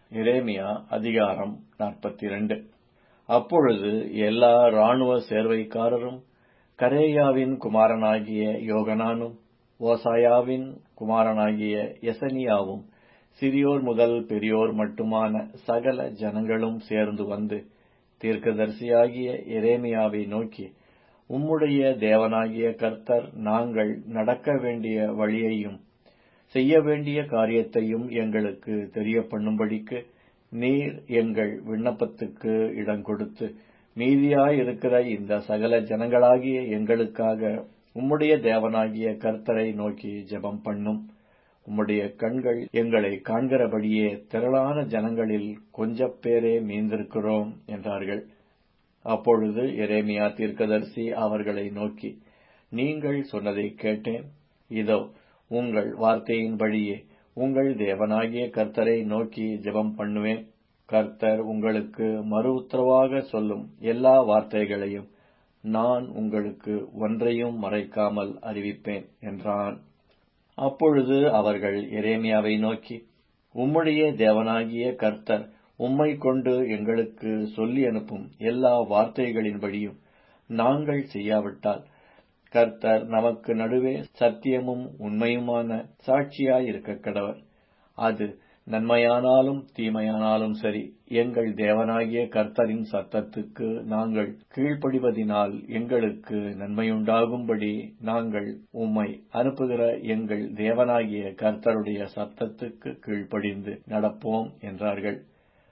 எரேமியா அதிகாரம் நாற்பத்திரண்டு அப்பொழுது எல்லா இராணுவ சேர்வைக்காரரும் கரேயாவின் குமாரனாகிய யோகனானும் ஓசாயாவின் குமாரனாகிய எசனியாவும் சிறியோர் முதல் பெரியோர் மட்டுமான சகல ஜனங்களும் சேர்ந்து வந்து தீர்க்கதரிசியாகிய எரேமியாவை நோக்கி உம்முடைய தேவனாகிய கர்த்தர் நாங்கள் நடக்க வேண்டிய வழியையும் செய்ய வேண்டிய காரியத்தையும் எங்களுக்கு தெரியப்பண்ணும்படிக்கு நீர் எங்கள் விண்ணப்பத்துக்கு இடங்கொடுத்து மீதியாயிருக்கிற இந்த சகல ஜனங்களாகிய எங்களுக்காக உம்முடைய தேவனாகிய கர்த்தரை நோக்கி ஜெபம் பண்ணும் உம்முடைய கண்கள் எங்களை காண்கிறபடியே திரளான ஜனங்களில் கொஞ்சப் பேரே மீந்திருக்கிறோம் என்றார்கள் அப்பொழுது எரேமியா தீர்க்கதரிசி அவர்களை நோக்கி நீங்கள் சொன்னதைக் கேட்டேன் இதோ உங்கள் வார்த்தையின்படியே உங்கள் தேவனாகிய கர்த்தரை நோக்கி ஜெபம் பண்ணுவேன் கர்த்தர் உங்களுக்கு மறு உத்தரவாக சொல்லும் எல்லா வார்த்தைகளையும் நான் உங்களுக்கு ஒன்றையும் மறைக்காமல் அறிவிப்பேன் என்றான் அப்பொழுது அவர்கள் எரேமியாவை நோக்கி உம்முடைய தேவனாகிய கர்த்தர் உம்மை கொண்டு எங்களுக்கு சொல்லி அனுப்பும் எல்லா வார்த்தைகளின்படியும் நாங்கள் செய்யாவிட்டால் கர்த்தர் நமக்கு நடுவே சத்தியமும் உண்மையுமான சாட்சியாயிருக்க கடவர் அது நன்மையானாலும் தீமையானாலும் சரி எங்கள் தேவனாகிய கர்த்தரின் சத்தத்துக்கு நாங்கள் கீழ்ப்படிவதினால் எங்களுக்கு நன்மையுண்டாகும்படி நாங்கள் உம்மை அனுப்புகிற எங்கள் தேவனாகிய கர்த்தருடைய சத்தத்துக்கு கீழ்ப்படிந்து நடப்போம் என்றார்கள்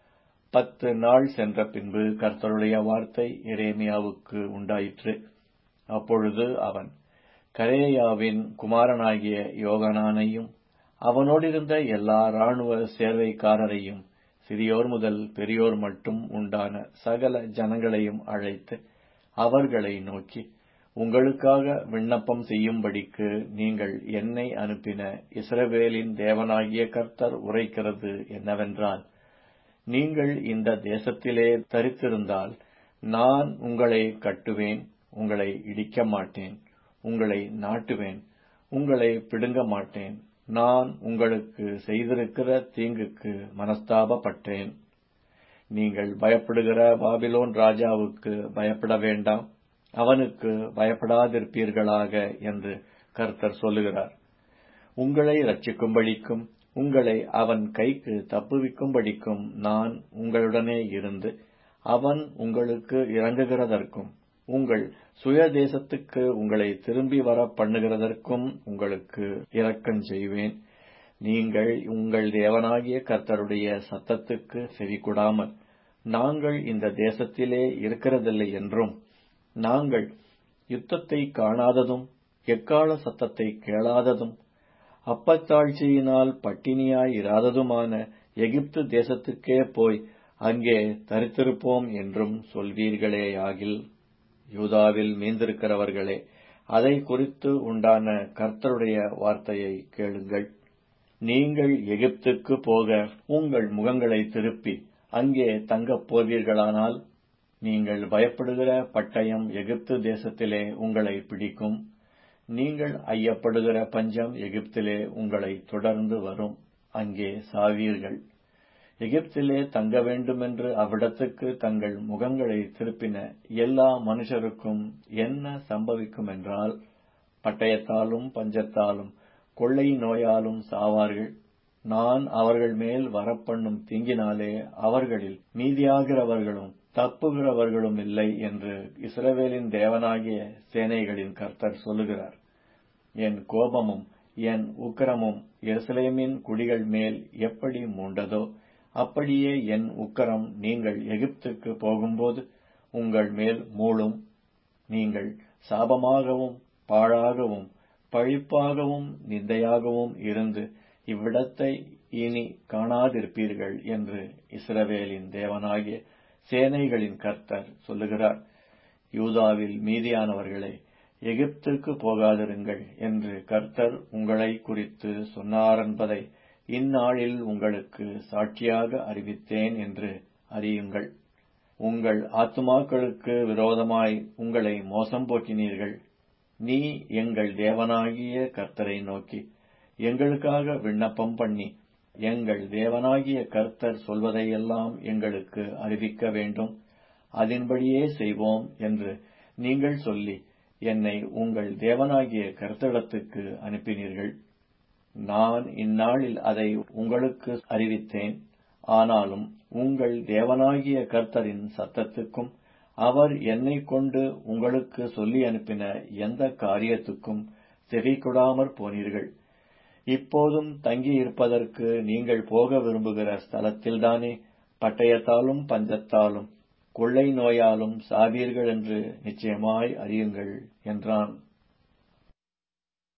பத்து நாள் சென்ற பின்பு கர்த்தருடைய வார்த்தை எரேமியாவுக்கு உண்டாயிற்று அப்பொழுது அவன் கரேயாவின் குமாரனாகிய யோகனானையும் அவனோடிருந்த எல்லா இராணுவ சேர்வைக்காரரையும் சிறியோர் முதல் பெரியோர் மட்டும் உண்டான சகல ஜனங்களையும் அழைத்து அவர்களை நோக்கி உங்களுக்காக விண்ணப்பம் செய்யும்படிக்கு நீங்கள் என்னை அனுப்பின இஸ்ரவேலின் தேவனாகிய கர்த்தர் உரைக்கிறது என்னவென்றால் நீங்கள் இந்த தேசத்திலே தரித்திருந்தால் நான் உங்களை கட்டுவேன் உங்களை இடிக்க மாட்டேன் உங்களை நாட்டுவேன் உங்களை பிடுங்க மாட்டேன் நான் உங்களுக்கு செய்திருக்கிற தீங்குக்கு மனஸ்தாபப்பட்டேன் நீங்கள் பயப்படுகிற பாபிலோன் ராஜாவுக்கு பயப்பட வேண்டாம் அவனுக்கு பயப்படாதிருப்பீர்களாக என்று கர்த்தர் சொல்லுகிறார் உங்களை ரட்சிக்கும்படிக்கும் உங்களை அவன் கைக்கு தப்புவிக்கும்படிக்கும் நான் உங்களுடனே இருந்து அவன் உங்களுக்கு இறங்குகிறதற்கும் உங்கள் சுய தேசத்துக்கு உங்களை திரும்பி வர பண்ணுகிறதற்கும் உங்களுக்கு இரக்கம் செய்வேன் நீங்கள் உங்கள் தேவனாகிய கர்த்தருடைய சத்தத்துக்கு செவிகொடாமல் நாங்கள் இந்த தேசத்திலே இருக்கிறதில்லை என்றும் நாங்கள் யுத்தத்தை காணாததும் எக்கால சத்தத்தை கேளாததும் அப்பத்தாழ்ச்சியினால் பட்டினியாய் இராததுமான எகிப்து தேசத்துக்கே போய் அங்கே தரித்திருப்போம் என்றும் சொல்வீர்களேயாகில் யூதாவில் மீந்திருக்கிறவர்களே அதை குறித்து உண்டான கர்த்தருடைய வார்த்தையை கேளுங்கள் நீங்கள் எகிப்துக்கு போக உங்கள் முகங்களை திருப்பி அங்கே தங்கப் போவீர்களானால் நீங்கள் பயப்படுகிற பட்டயம் எகிப்து தேசத்திலே உங்களை பிடிக்கும் நீங்கள் ஐயப்படுகிற பஞ்சம் எகிப்திலே உங்களை தொடர்ந்து வரும் அங்கே சாவீர்கள் எகிப்திலே தங்க வேண்டுமென்று அவ்விடத்துக்கு தங்கள் முகங்களை திருப்பின எல்லா மனுஷருக்கும் என்ன சம்பவிக்கும் என்றால் பட்டயத்தாலும் பஞ்சத்தாலும் கொள்ளை நோயாலும் சாவார்கள் நான் அவர்கள் மேல் வரப்பண்ணும் தீங்கினாலே அவர்களில் மீதியாகிறவர்களும் தப்புகிறவர்களும் இல்லை என்று இஸ்ரவேலின் தேவனாகிய சேனைகளின் கர்த்தர் சொல்லுகிறார் என் கோபமும் என் உக்கிரமும் எருசலேமின் குடிகள் மேல் எப்படி மூண்டதோ அப்படியே என் உக்கரம் நீங்கள் எகிப்துக்கு போகும்போது உங்கள் மேல் மூளும் நீங்கள் சாபமாகவும் பாழாகவும் பழிப்பாகவும் நிந்தையாகவும் இருந்து இவ்விடத்தை இனி காணாதிருப்பீர்கள் என்று இஸ்ரவேலின் தேவனாகிய சேனைகளின் கர்த்தர் சொல்லுகிறார் யூதாவில் மீதியானவர்களே எகிப்துக்கு போகாதிருங்கள் என்று கர்த்தர் உங்களை குறித்து சொன்னாரென்பதை இந்நாளில் உங்களுக்கு சாட்சியாக அறிவித்தேன் என்று அறியுங்கள் உங்கள் ஆத்துமாக்களுக்கு விரோதமாய் உங்களை மோசம் போக்கினீர்கள் நீ எங்கள் தேவனாகிய கர்த்தரை நோக்கி எங்களுக்காக விண்ணப்பம் பண்ணி எங்கள் தேவனாகிய கர்த்தர் சொல்வதையெல்லாம் எங்களுக்கு அறிவிக்க வேண்டும் அதன்படியே செய்வோம் என்று நீங்கள் சொல்லி என்னை உங்கள் தேவனாகிய கர்த்தரிடத்துக்கு அனுப்பினீர்கள் நான் இந்நாளில் அதை உங்களுக்கு அறிவித்தேன் ஆனாலும் உங்கள் தேவனாகிய கர்த்தரின் சத்தத்துக்கும் அவர் என்னைக் கொண்டு உங்களுக்கு சொல்லி அனுப்பின எந்த காரியத்துக்கும் செவிகொடாமற் போனீர்கள் இப்போதும் தங்கியிருப்பதற்கு நீங்கள் போக விரும்புகிற ஸ்தலத்தில்தானே பட்டயத்தாலும் பஞ்சத்தாலும் கொள்ளை நோயாலும் சாவீர்கள் என்று நிச்சயமாய் அறியுங்கள் என்றான்